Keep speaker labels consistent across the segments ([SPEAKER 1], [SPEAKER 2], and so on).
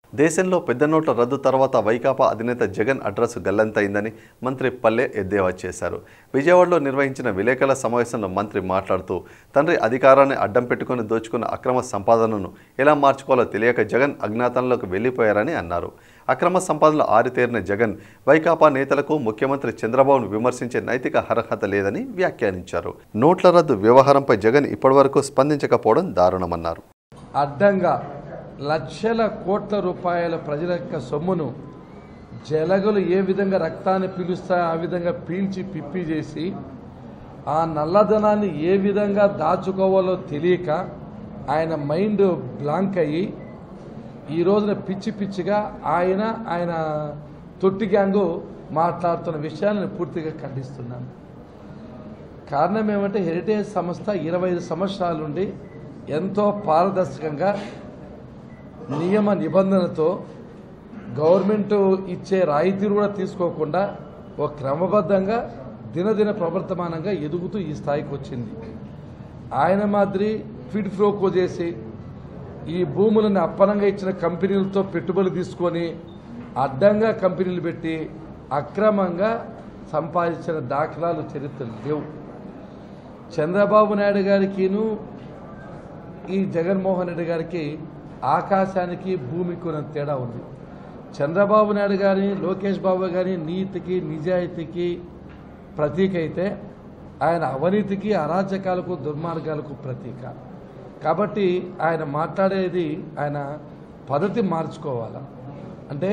[SPEAKER 1] దేశంలో పెద్ద నోట్ల రద్దు తర్వాత వైకాపా అధినేత జగన్ అడ్రస్ గల్లంతైందని మంత్రి పల్లె ఎద్దేవా చేశారు విజయవాడలో నిర్వహించిన విలేకరుల సమావేశంలో మంత్రి మాట్లాడుతూ తండ్రి అధికారాన్ని అడ్డం పెట్టుకుని దోచుకున్న అక్రమ సంపాదనను ఎలా మార్చుకోవాలో తెలియక జగన్ అజ్ఞాతంలోకి వెళ్లిపోయారని అన్నారు అక్రమ సంపాదనలో ఆరితేరిన జగన్ వైకాపా నేతలకు ముఖ్యమంత్రి చంద్రబాబును విమర్శించే నైతిక అర్హత లేదని వ్యాఖ్యానించారు నోట్ల రద్దు వ్యవహారంపై జగన్ ఇప్పటివరకు స్పందించకపోవడం దారుణమన్నారు
[SPEAKER 2] అడ్డంగా లక్షల కోట్ల రూపాయల ప్రజల యొక్క సొమ్మును జలగలు ఏ విధంగా రక్తాన్ని పీలుస్తాయో ఆ విధంగా పీల్చి పిప్పి చేసి ఆ నల్లధనాన్ని ఏ విధంగా దాచుకోవాలో తెలియక ఆయన మైండ్ బ్లాంక్ అయ్యి ఈ రోజున పిచ్చి పిచ్చిగా ఆయన ఆయన తొట్టి గ్యాంగు మాట్లాడుతున్న విషయాన్ని నేను పూర్తిగా ఖండిస్తున్నాను కారణం ఏమంటే హెరిటేజ్ సంస్థ ఇరవై ఐదు సంవత్సరాల నుండి ఎంతో పారదర్శకంగా నియమ నిబంధనతో గవర్నమెంట్ ఇచ్చే రాయితీలు కూడా తీసుకోకుండా ఒక క్రమబద్ధంగా దినదిన ప్రవర్తమానంగా ఎదుగుతూ ఈ స్థాయికి వచ్చింది ఆయన మాదిరి ఫిడ్ ఫ్రోకో చేసి ఈ భూములను అప్పనంగా ఇచ్చిన కంపెనీలతో పెట్టుబడులు తీసుకొని అడ్డంగా కంపెనీలు పెట్టి అక్రమంగా సంపాదించిన దాఖలాలు చరిత్రలు లేవు చంద్రబాబు నాయుడు గారికిను ఈ జగన్మోహన్ రెడ్డి గారికి ఆకాశానికి భూమికి ఉన్న తేడా ఉంది చంద్రబాబు నాయుడు గారి లోకేష్ బాబు గారి నీతికి నిజాయితీకి ప్రతీక అయితే ఆయన అవినీతికి అరాచకాలకు దుర్మార్గాలకు ప్రతీక కాబట్టి ఆయన మాట్లాడేది ఆయన పద్ధతి మార్చుకోవాలి అంటే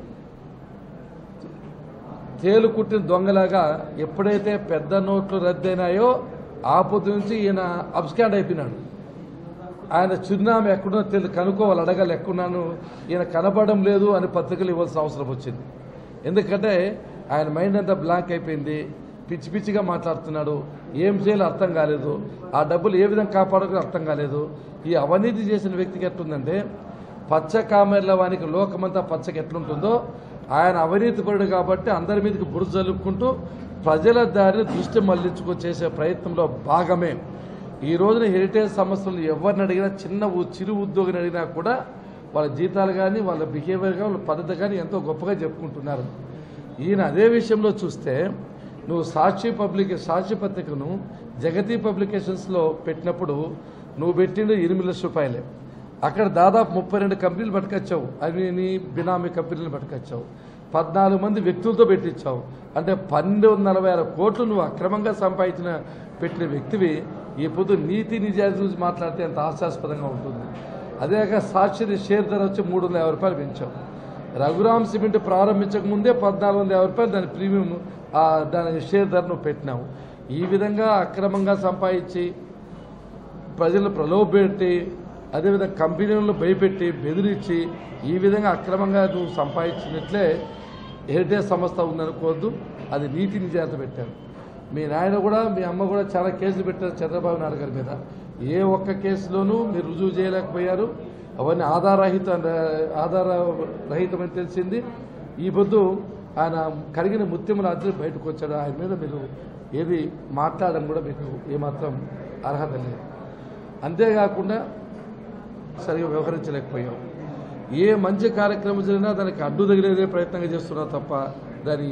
[SPEAKER 2] తేలు కుట్టిన దొంగలాగా ఎప్పుడైతే పెద్ద నోట్లు రద్దయినాయో ఆ పొద్దు నుంచి ఈయన అబ్స్కాండ్ అయిపోయినాడు ఆయన చిరునామా ఎక్కడున్నా తెలియదు కనుక్కోవాలి అడగాలి ఎక్కడున్నాను ఈయన కనపడడం లేదు అని పత్రికలు ఇవ్వాల్సిన అవసరం వచ్చింది ఎందుకంటే ఆయన మైండ్ అంతా బ్లాంక్ అయిపోయింది పిచ్చి పిచ్చిగా మాట్లాడుతున్నాడు ఏం చేయాలో అర్థం కాలేదు ఆ డబ్బులు ఏ విధంగా కాపాడాలో అర్థం కాలేదు ఈ అవినీతి చేసిన వ్యక్తికి ఎట్లుందంటే పచ్చ కామెర్ల వానికి లోకమంతా పచ్చకి ఎట్లుంటుందో ఆయన అవినీతిపరుడు కాబట్టి అందరి మీదకి బురద జలుపుకుంటూ ప్రజల దారిని దృష్టి మళ్లించుకో చేసే ప్రయత్నంలో భాగమే ఈ రోజున హెరిటేజ్ సంస్థలు ఎవరిని అడిగినా చిన్న ఉ- చిరు ఉద్యోగిని అడిగినా కూడా వాళ్ళ జీతాలు కానీ వాళ్ళ బిహేవియర్ కానీ వాళ్ళ పద్ధతి కానీ ఎంతో గొప్పగా చెప్పుకుంటున్నారు ఈయన అదే విషయంలో చూస్తే నువ్వు సాక్షి పబ్లిక్ సాక్షి పత్రికను జగతి పబ్లికేషన్స్లో పెట్టినప్పుడు నువ్వు పెట్టింది ఎనిమిది లక్షల రూపాయలే అక్కడ దాదాపు ముప్పై రెండు కంపెనీలు పట్టుకొచ్చావు అవి నీ బినామీ కంపెనీలు పట్టుకొచ్చావు పద్నాలుగు మంది వ్యక్తులతో పెట్టించావు అంటే పన్నెండు వందల నలభై ఆరు కోట్లు నువ్వు అక్రమంగా సంపాదించిన పెట్టిన వ్యక్తివి ఈ పొద్దు నీతి నిజాయితీ గురించి మాట్లాడితే ఎంత హాస్యాస్పదంగా ఉంటుంది అదేగా సాక్షి షేర్ ధర వచ్చి మూడు వందల యాభై రూపాయలు పెంచావు రఘురామ్ సిమెంట్ ప్రారంభించక ముందే పద్నాలుగు వందల యాభై రూపాయలు దాని ప్రీమియం ఆ దాని షేర్ ధర నువ్వు పెట్టినావు ఈ విధంగా అక్రమంగా సంపాదించి ప్రజలను ప్రలోభపెట్టి అదేవిధంగా కంపెనీలను భయపెట్టి బెదిరించి ఈ విధంగా అక్రమంగా నువ్వు సంపాదించినట్లే హెరిటేజ్ సంస్థ ఉందనుకోవద్దు అది నీతి నిజాయితీ పెట్టారు మీ నాయన కూడా మీ అమ్మ కూడా చాలా కేసులు పెట్టారు చంద్రబాబు నాయుడు గారి మీద ఏ ఒక్క కేసులోనూ మీరు రుజువు చేయలేకపోయారు అవన్నీ ఆధారరహిత ఆధారరహితమని తెలిసింది ఈ పొద్దు ఆయన కరిగిన ముత్యముల రాత్రి బయటకు వచ్చాడు ఆయన మీద మీరు ఏది మాట్లాడడం కూడా మీకు ఏమాత్రం అర్హత లేదు అంతేకాకుండా సరిగా వ్యవహరించలేకపోయాం ఏ మంచి కార్యక్రమం జరిగినా దానికి అడ్డు తగిలేదే ప్రయత్నంగా చేస్తున్నావు తప్ప దాని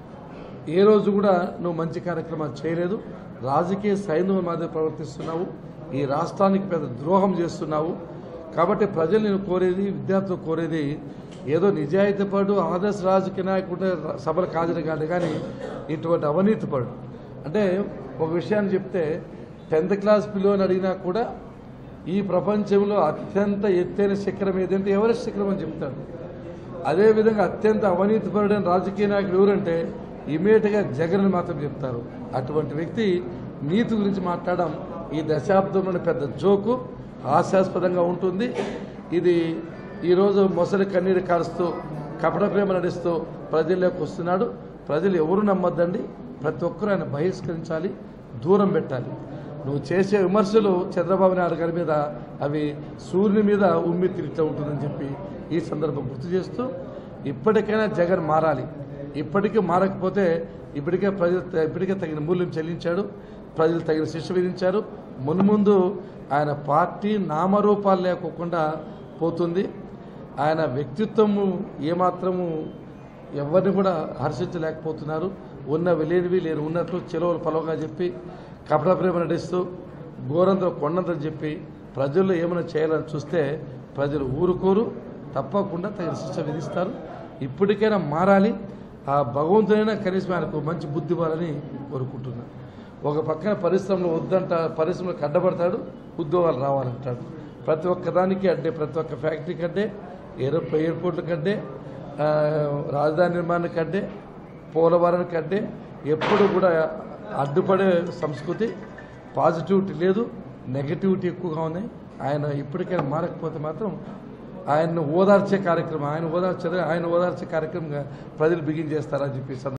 [SPEAKER 2] ఏ రోజు కూడా నువ్వు మంచి కార్యక్రమాలు చేయలేదు రాజకీయ సైన్యం మాదిరి ప్రవర్తిస్తున్నావు ఈ రాష్ట్రానికి పెద్ద ద్రోహం చేస్తున్నావు కాబట్టి ప్రజలు నేను కోరేది విద్యార్థులు కోరేది ఏదో నిజాయితీ పడు ఆదర్శ రాజకీయ నాయకుడు సభలకు హాజరు కాదు కానీ ఇటువంటి అవినీతి పడు అంటే ఒక విషయాన్ని చెప్తే టెన్త్ క్లాస్ పిల్లని అడిగినా కూడా ఈ ప్రపంచంలో అత్యంత ఎత్తైన శిఖరం ఏదంటే ఎవరెస్ట్ శిఖరం అని చెప్తాడు అదేవిధంగా అత్యంత అవినీతిపరుడైన రాజకీయ నాయకుడు ఎవరంటే ఇమీడియట్గా జగన్ మాత్రం చెప్తారు అటువంటి వ్యక్తి నీతి గురించి మాట్లాడడం ఈ దశాబ్దంలోని పెద్ద జోకు హాస్యాస్పదంగా ఉంటుంది ఇది ఈరోజు మొసలి కన్నీరు కారుస్తూ కపట ప్రేమ నడుస్తూ ప్రజల్లోకి వస్తున్నాడు ప్రజలు ఎవరు నమ్మొద్దండి ప్రతి ఒక్కరూ ఆయన బహిష్కరించాలి దూరం పెట్టాలి నువ్వు చేసే విమర్శలు చంద్రబాబు నాయుడు గారి మీద అవి సూర్యుని మీద ఉమ్మి తిరుగుతూ ఉంటుందని చెప్పి ఈ సందర్భం గుర్తు చేస్తూ ఇప్పటికైనా జగన్ మారాలి ఇప్పటికీ మారకపోతే ఇప్పటికే ప్రజలు ఇప్పటికే తగిన మూల్యం చెల్లించాడు ప్రజలు తగిన శిక్ష విధించారు మున్ముందు ఆయన పార్టీ నామరూపాలు లేకోకుండా పోతుంది ఆయన వ్యక్తిత్వము ఏమాత్రము ఎవరిని కూడా హర్షించలేకపోతున్నారు ఉన్నవి లేనివి లేని ఉన్నట్లు చెలవులు పలవగా చెప్పి కపట ప్రేమ నటిస్తూ ఘోరంతో కొండంతని చెప్పి ప్రజల్లో ఏమైనా చేయాలని చూస్తే ప్రజలు ఊరుకోరు తప్పకుండా తగిన శిక్ష విధిస్తారు ఇప్పటికైనా మారాలి ఆ భగవంతుడైనా కనీసం ఆయనకు మంచి బుద్ధి ఇవ్వాలని కోరుకుంటున్నాను ఒక పక్కన పరిశ్రమలు వద్దంట పరిశ్రమలకు అడ్డపడతాడు ఉద్యోగాలు రావాలంటాడు ప్రతి ఒక్క దానికి అడ్డే ప్రతి ఒక్క ఫ్యాక్టరీకి అడ్డే ఎయిర్ ఎయిర్పోర్ట్ల కంటే ఆ, రాజధాని నిర్మాణానికి అడ్డే పోలవరానికి అడ్డే ఎప్పుడు కూడా అడ్డుపడే సంస్కృతి పాజిటివిటీ లేదు నెగటివిటీ ఎక్కువగా ఉన్నాయి ఆయన ఇప్పటికైనా మారకపోతే మాత్రం ఆయన్ను ఓదార్చే కార్యక్రమం ఆయన ఓదార్చే ఆయన ఓదార్చే కార్యక్రమంగా ప్రజలు బిగిన్ చేస్తారని చెప్పి సందర్భంగా